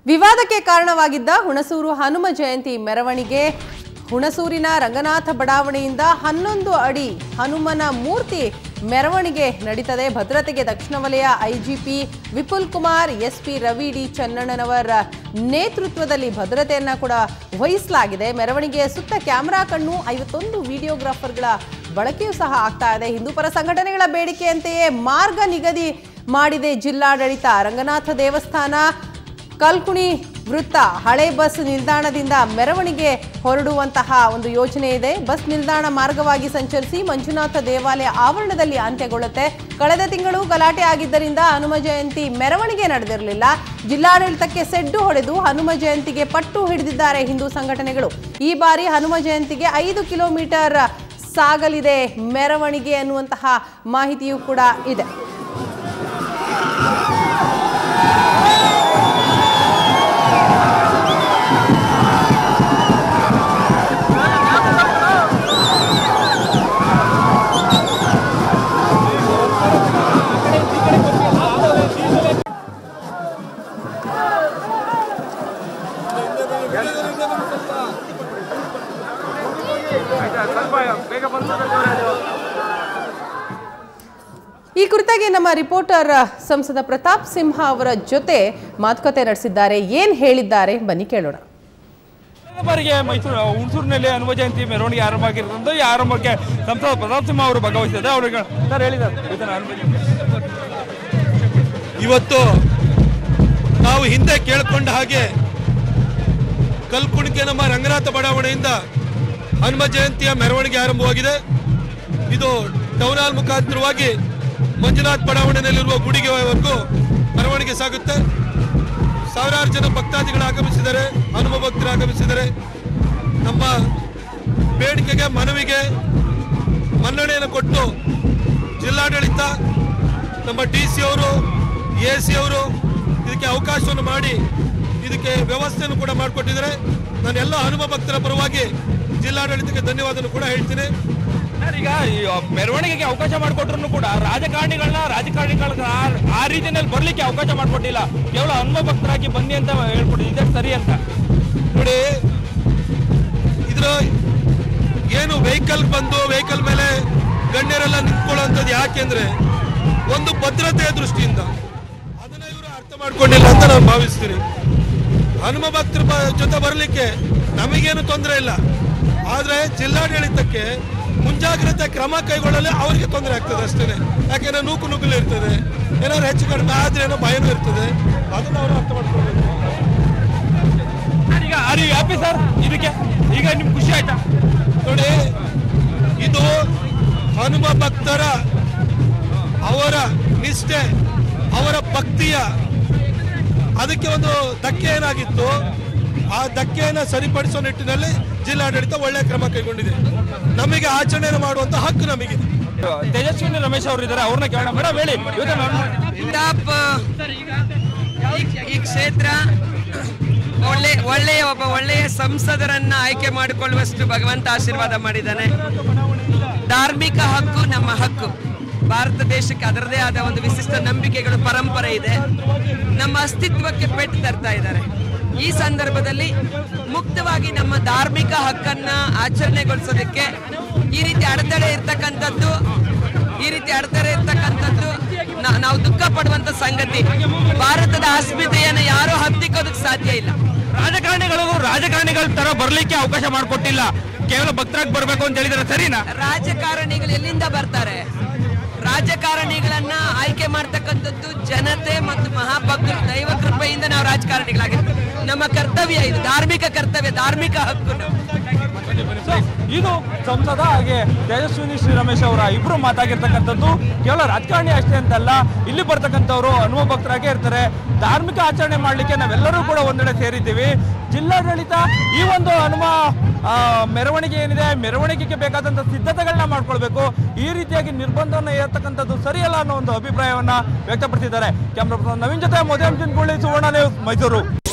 ವಿವಾದಕ್ಕೆ ಕಾರಣವಾಗಿದ್ದ ಹುಣಸೂರು ಹನುಮ ಜಯಂತಿ ಮೆರವಣಿಗೆ ಹುಣಸೂರಿನ ರಂಗನಾಥ ಬಡಾವಣೆಯಿಂದ ಹನ್ನೊಂದು ಅಡಿ ಹನುಮನ ಮೂರ್ತಿ ಮೆರವಣಿಗೆ ನಡೀತದೆ ಭದ್ರತೆಗೆ ದಕ್ಷಿಣ ವಲಯ IGP Vipul Kumar SP Ravi D Channannavar ನೇತೃತ್ವದಲ್ಲಿ ಭದ್ರತೆಯನ್ನ ಕೂಡ ವಹಿಸಲಾಗಿದೆ ಮೆರವಣಿಗೆಯ ಸುತ್ತ ಕ್ಯಾಮೆರಾ ಕಣ್ಣು ಐವತ್ತೊಂದು ವಿಡಿಯೋಗ್ರಾಫರ್ಗಳ ಬಳಕೆಯೂ ಸಹ ಆಗ್ತಾ ಇದೆ ಹಿಂದೂಪರ ಸಂಘಟನೆಗಳ ಬೇಡಿಕೆಯಂತೆಯೇ ಮಾರ್ಗ ನಿಗದಿ ಮಾಡಿದೆ ಜಿಲ್ಲಾಡಳಿತ ರಂಗನಾಥ ದೇವಸ್ಥಾನ ಕಲ್ಕುಣಿ ವೃತ್ತ ಹಳೆ ಬಸ್ ನಿಲ್ದಾಣದಿಂದ ಮೆರವಣಿಗೆ ಹೊರಡುವಂತಹ ಒಂದು ಯೋಜನೆ ಇದೆ ಬಸ್ ನಿಲ್ದಾಣ ಮಾರ್ಗವಾಗಿ ಸಂಚರಿಸಿ ಮಂಜುನಾಥ ದೇವಾಲಯ ಆವರಣದಲ್ಲಿ ಅಂತ್ಯಗೊಳ್ಳುತ್ತೆ ಕಳೆದ ತಿಂಗಳು ಗಲಾಟೆ ಆಗಿದ್ದರಿಂದ ಹನುಮ ಜಯಂತಿ ಮೆರವಣಿಗೆ ನಡೆದಿರಲಿಲ್ಲ ಜಿಲ್ಲಾಡಳಿತಕ್ಕೆ ಸೆಡ್ಡು ಹೊಡೆದು ಹನುಮ ಜಯಂತಿಗೆ ಪಟ್ಟು ಹಿಡಿದಿದ್ದಾರೆ ಹಿಂದೂ ಸಂಘಟನೆಗಳು ಈ ಬಾರಿ ಹನುಮ ಜಯಂತಿಗೆ ಐದು ಕಿಲೋಮೀಟರ್ ಸಾಗಲಿದೆ ಮೆರವಣಿಗೆ ಅನ್ನುವಂತಹ ಮಾಹಿತಿಯೂ ಕೂಡ ಇದೆ ಈ ಕುರಿತಾಗಿ ನಮ್ಮ ರಿಪೋರ್ಟರ್ ಸಂಸದ ಪ್ರತಾಪ್ ಸಿಂಹ ಅವರ ಜೊತೆ ಮಾತುಕತೆ ನಡೆಸಿದ್ದಾರೆ ಏನ್ ಹೇಳಿದ್ದಾರೆ ಬನ್ನಿ ಕೇಳೋಣ ಕಳೆದ ಬಾರಿಗೆ ಮೈಸೂರು ಹುಣಸೂರಿನಲ್ಲಿ ಹನುಮ ಜಯಂತಿ ಮೆರವಣಿಗೆ ಆರಂಭ ಆಗಿರೋದ್ರಿಂದ ಈ ಆರಂಭಕ್ಕೆ ಸಂಸದ ಪ್ರತಾಪ್ ಸಿಂಹ ಅವರು ಭಾಗವಹಿಸಿದ್ದಾರೆ ಅವರಿಗೆ ಸರ್ ಹೇಳಿದ್ದಾರೆ ಇದನ್ನ ಹನುಮ ಜಯಂತಿ. ಇವತ್ತು ನಾವು ಹಿಂದೆ ಕೇಳಿಕೊಂಡ ಹಾಗೆ ಕಲ್ಕುಣಿಕೆ ನಮ್ಮ ರಂಗನಾಥ ಬಡಾವಣೆಯಿಂದ ಹನುಮ ಜಯಂತಿಯ ಮೆರವಣಿಗೆ ಆರಂಭವಾಗಿದೆ ಇದು ಟೌನ್ ಹಾಲ್ ಮುಖಾಂತರವಾಗಿ ಮಂಜುನಾಥ್ ಬಡಾವಣೆಯಲ್ಲಿರುವ ಗುಡಿಗೆವರೆಗೂ ಮೆರವಣಿಗೆ ಸಾಗುತ್ತೆ ಸಾವಿರಾರು ಜನ ಭಕ್ತಾದಿಗಳು ಆಗಮಿಸಿದ್ದಾರೆ ಹನುಮ ಭಕ್ತರು ಆಗಮಿಸಿದ್ದಾರೆ ನಮ್ಮ ಬೇಡಿಕೆಗೆ ಮನವಿಗೆ ಮನ್ನಣೆಯನ್ನು ಕೊಟ್ಟು ಜಿಲ್ಲಾಡಳಿತ ನಮ್ಮ ಡಿ ಸಿ ಅವರು ಎ ಸಿ ಅವರು ಇದಕ್ಕೆ ಅವಕಾಶವನ್ನು ಮಾಡಿ ಇದಕ್ಕೆ ವ್ಯವಸ್ಥೆಯನ್ನು ಕೂಡ ಮಾಡಿಕೊಟ್ಟಿದ್ದಾರೆ ನಾನು ಎಲ್ಲ ಹನುಮ ಭಕ್ತರ ಪರವಾಗಿ ಜಿಲ್ಲಾಡಳಿತಕ್ಕೆ ಧನ್ಯವಾದವನ್ನು ಕೂಡ ಹೇಳ್ತೀನಿ ಸರ್, ಈಗ ಈ ಮೆರವಣಿಗೆಗೆ ಅವಕಾಶ ಮಾಡಿಕೊಟ್ರು ಕೂಡ ರಾಜಕಾರಣಿಗಳನ್ನ ರಾಜಕಾರಣಿಗಳ ಆ- ಆ ರೀತಿಯಲ್ಲಿ ಬರ್ಲಿಕ್ಕೆ ಅವಕಾಶ ಮಾಡಿಕೊಟ್ಟಿಲ್ಲ ಕೇವಲ ಹನುಮ ಭಕ್ತರಾಗಿ ಬನ್ನಿ ಅಂತ ಹೇಳ್ಕೊಡಿ ಇದೇ ಸರಿ ಅಂತ ನೋಡಿ ಇದ್ರ ಏನು ವೆಹಿಕಲ್ ಬಂದು ವೆಹಿಕಲ್ ಮೇಲೆ ಗಣ್ಯರೆಲ್ಲ ನಿಂತ್ಕೊಳ್ಳುವಂಥದ್ದು ಯಾಕೆಂದ್ರೆ ಒಂದು ಭದ್ರತೆಯ ದೃಷ್ಟಿಯಿಂದ ಅದನ್ನ ಇವರು ಅರ್ಥ ಮಾಡ್ಕೊಂಡಿಲ್ಲ ಅಂತ ನಾನು ಭಾವಿಸ್ತೀನಿ ಹನುಮ ಭಕ್ತರ ಬ- ಜೊತೆ ಬರಲಿಕ್ಕೆ ನಮಗೇನು ತೊಂದರೆ ಇಲ್ಲ ಆದ್ರೆ ಜಿಲ್ಲಾಡಳಿತಕ್ಕೆ ಮುಂಜಾಗ್ರತೆ ಕ್ರಮ ಕೈಗೊಳ್ಳಲು ಅವರಿಗೆ ತೊಂದರೆ ಆಗ್ತದೆ ಅಷ್ಟೇ ಯಾಕೆಂದ್ರೆ ನೂಕು ನುಗ್ಗಲು ಇರ್ತದೆ ಏನಾದ್ರು ಹೆಚ್ಚು ಕಡಿಮೆ ಆದ್ರೆ ಏನೋ ಭಯನೂ ಇರ್ತದೆ ಅದನ್ನ ಅವರು ಅರ್ಥ ಮಾಡ್ಕೊಳ್ಬೇಕು ಸರ್, ಈಗ ಆರ್ ಯು ಹ್ಯಾಪಿ ಸರ್ ಇದಕ್ಕೆ ಈಗ ನಿಮ್ಗೆ ಖುಷಿ ಆಯ್ತಾ ನೋಡಿ ಇದು ಹನುಮ ಭಕ್ತರ ಅವರ ನಿಷ್ಠೆ ಅವರ ಭಕ್ತಿಯ ಅದಕ್ಕೆ ಒಂದು ಧಕ್ಕೆ ಏನಾಗಿತ್ತು ಆ ಧಕ್ಕೆಯನ್ನು ಸರಿಪಡಿಸೋ ನಿಟ್ಟಿನಲ್ಲಿ ಜಿಲ್ಲಾಡಳಿತ ಒಳ್ಳೆಯ ಕ್ರಮ ಕೈಗೊಂಡಿದೆ ನಮಗೆ ಆಚರಣೆ ಮಾಡುವಂತ ಹಕ್ಕು ನಮಗಿದೆ ತೇಜಸ್ವಿನಿ ರಮೇಶ್ ಅವರು ಇದ್ದಾರೆ ಅವ್ರನ್ನ ಕೇಳೋಣ ಮೇಡಮ್ ಹೇಳಿ ಇವತ್ತು ನಾನು- ಟಾಪ್ ಈ- ಈ ಕ್ಷೇತ್ರ ಒಳ್ಳೆ ಒಳ್ಳೆಯ ಒಬ್ಬ ಒಳ್ಳೆಯ ಸಂಸದರನ್ನ ಆಯ್ಕೆ ಮಾಡಿಕೊಳ್ಳುವಷ್ಟು ಭಗವಂತ ಆಶೀರ್ವಾದ ಮಾಡಿದ್ದಾನೆ ಧಾರ್ಮಿಕ ಹಕ್ಕು ನಮ್ಮ ಹಕ್ಕು ಭಾರತ ದೇಶಕ್ಕೆ ಅದರದೇ ಆದ ಒಂದು ವಿಶಿಷ್ಟ ನಂಬಿಕೆಗಳು ಪರಂಪರೆ ಇದೆ ನಮ್ಮ ಅಸ್ತಿತ್ವಕ್ಕೆ ಪೆಟ್ಟು ತರ್ತಾ ಇದ್ದಾರೆ ಈ ಸಂದರ್ಭದಲ್ಲಿ ಮುಕ್ತವಾಗಿ ನಮ್ಮ ಧಾರ್ಮಿಕ ಹಕ್ಕನ್ನ ಆಚರಣೆಗೊಳಿಸೋದಕ್ಕೆ ಈ ರೀತಿ ಅಡೆತಡೆ ಇರ್ತಕ್ಕಂಥದ್ದು ಈ ರೀತಿ ಅಡೆತಡೆ ಇರ್ತಕ್ಕಂಥದ್ದು ನಾ- ನಾವು ದುಃಖ ಪಡುವಂತ ಸಂಗತಿ ಭಾರತದ ಅಸ್ಮಿತೆಯನ್ನು ಯಾರು ಹತ್ತಿಕ್ಕೋದಕ್ಕೆ ಸಾಧ್ಯ ಇಲ್ಲ ರಾಜಕಾರಣಿಗಳು ರಾಜಕಾರಣಿಗಳ ತರ ಬರ್ಲಿಕ್ಕೆ ಅವಕಾಶ ಮಾಡಿಕೊಟ್ಟಿಲ್ಲ ಕೇವಲ ಭಕ್ತರಾಗಿ ಬರ್ಬೇಕು ಅಂತ ಹೇಳಿದ್ರೆ ಸರಿನಾ ರಾಜಕಾರಣಿಗಳು ಎಲ್ಲಿಂದ ಬರ್ತಾರೆ ರಾಜಕಾರಣಿಗಳನ್ನ ಆಯ್ಕೆ ಮಾಡ್ತಕ್ಕಂಥದ್ದು ಜನತೆ ಮತ್ತು ಮಹಾಭಕ್ತರು ದೈವ ಕೃಪೆಯಿಂದ ನಾವು ರಾಜಕಾರಣಿಗಳಾಗಿರ್ತೀವಿ ನಮ್ಮ ಕರ್ತವ್ಯ ಇದು ಧಾರ್ಮಿಕ ಕರ್ತವ್ಯ ಧಾರ್ಮಿಕ ಹಕ್ಕು ನಮ್ದು. ಸೊ, ಇದು ಸಂಸದ ಹಾಗೆ ತೇಜಸ್ವಿನಿ ಶ್ರೀ ರಮೇಶ್ ಅವರ ಇಬ್ರು ಮಾತಾಗಿರ್ತಕ್ಕಂಥದ್ದು ಕೇವಲ ರಾಜಕಾರಣಿ ಅಷ್ಟೇ ಅಂತಲ್ಲ ಇಲ್ಲಿ ಬರ್ತಕ್ಕಂಥವ್ರು ಹನುಮ ಭಕ್ತರಾಗೇ ಇರ್ತಾರೆ ಧಾರ್ಮಿಕ ಆಚರಣೆ ಮಾಡಲಿಕ್ಕೆ ನಾವೆಲ್ಲರೂ ಕೂಡ ಒಂದೆಡೆ ಸೇರಿದ್ದೀವಿ ಜಿಲ್ಲಾಡಳಿತ ಈ ಒಂದು ಹನುಮ ಆ, ಮೆರವಣಿಗೆ ಏನಿದೆ ಮೆರವಣಿಗೆಗೆ ಬೇಕಾದಂಥ ಸಿದ್ಧತೆಗಳನ್ನ ಮಾಡ್ಕೊಳ್ಬೇಕು ಈ ರೀತಿಯಾಗಿ ನಿರ್ಬಂಧವನ್ನು ಏರ್ತಕ್ಕಂಥದ್ದು ಸರಿಯಲ್ಲ ಅನ್ನೋ ಒಂದು ಅಭಿಪ್ರಾಯವನ್ನ ವ್ಯಕ್ತಪಡಿಸಿದ್ದಾರೆ ಕ್ಯಾಮ್ರಾ ಪರ್ಸನ್ ನವೀನ್ ಜೊತೆ ಮೋದಿ ಅಂಜನ್ ಸುವರ್ಣ ನ್ಯೂಸ್ ಮೈಸೂರು